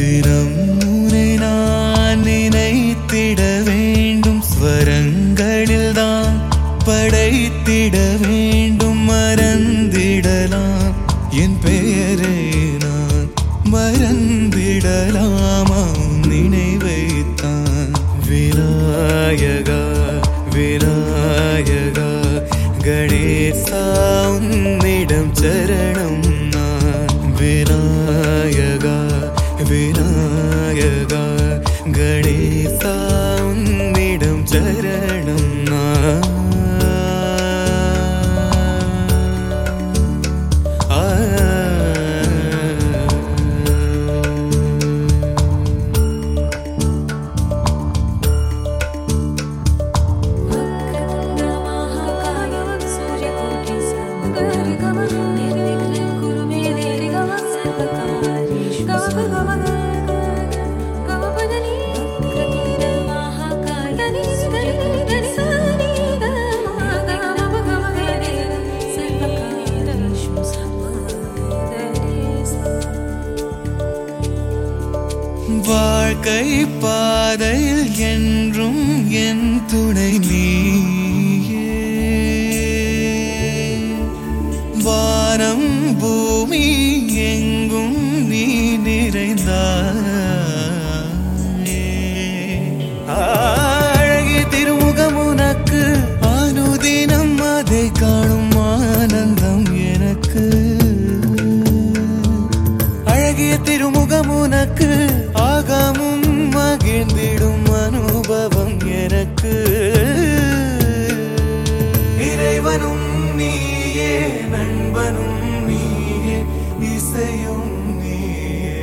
தினம் உனை நான் நினைத்திட வேண்டும் ஸ்வரங்களில் தான் படைத்திட வேண்டும் மறந்திடலாம் என் பெயரை நான் மறந்திடலாமா உன் நினைவைத்தான் விநாயகா விநாயகா கணேசா உன்னிடம் சரணம் நான் விநாயகா விநாயகா கணேசா உன்னிடம் சரணம் நான் ஆ महाकाय सूर्यकोटि समगरिगम निर्विघ्नं कुरु मे देवि गम सर्वकार्येषु गम गम पदनी वक्रतुण्ड महाकाय गनि गनि सनि गम गम गम देवि सर्वकार्येषु समदरे வாழ்க்கை பாதையில் என்றும் என் துணை நீயே வானம் பூமி எங்கும் நீ நிறைந்தாயே அழகிய திருமுகம் உனக்கு அனுதினம் அதை காணும் ஆனந்தம் எனக்கு அழகிய திருமுகம் உனக்கு ஆகமும் மகிழ்ந்திடும் அனுபவம் எனக்கு இறைவனும் நீயே நண்பனும் நீயே இசையும் நீயே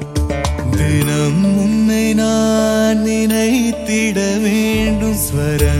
தினம் உன்னை நான் நினைத்திட வேண்டும் ஸ்வர